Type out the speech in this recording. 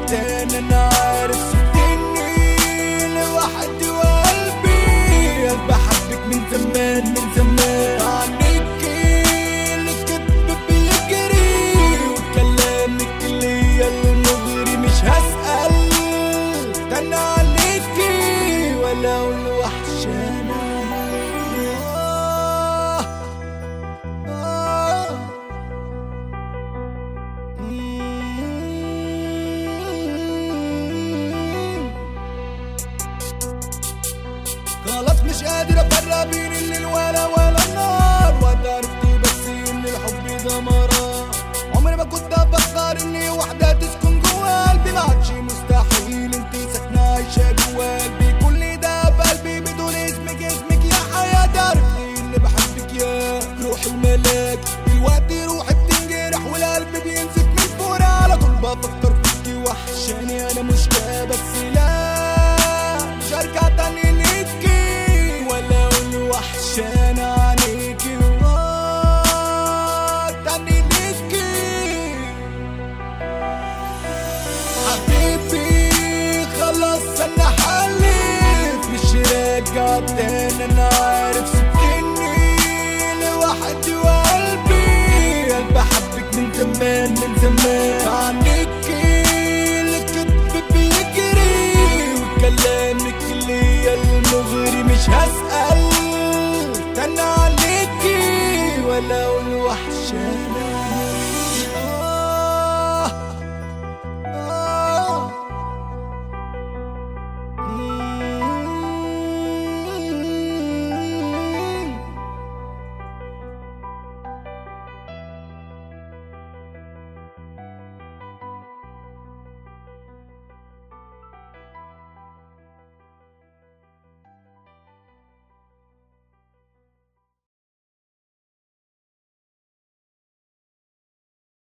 تاني انا عارف سبتني لوحدي وقلبي قلب بحبك من زمان من زمان عنيكي الكذب بيجري وكلامك ليا المغري مش هسأل استنى عليكي ولا اقول وحشانة آه آه خلاص مش قادر افرق بين الليل ولا ولا النهار وقت عرفت بس ان الحب ده مرار عمري ما كنت افكر اني واحدة تسكن جوا قلبي ما عادش مستحيل انت ساكنة عايشة جوا قلبي كل ده في قلبي بدون اسمك اسمك يا حياة عرفت اني بحبك يا روحي الملاك دلوقتي روحي بتنجرح والقلب بينزف من فورا على طول بفكر فيكي وحشاني انا مش كده بس لا مش هرجع تاني ليكي ولا اقول وحشانة عليكي آه، تاني ليكي حبيبي خلاص انا حلف مش راجع تاني انا عارف سبتني لوحدي وقلبي قلب حبك من زمان من زمان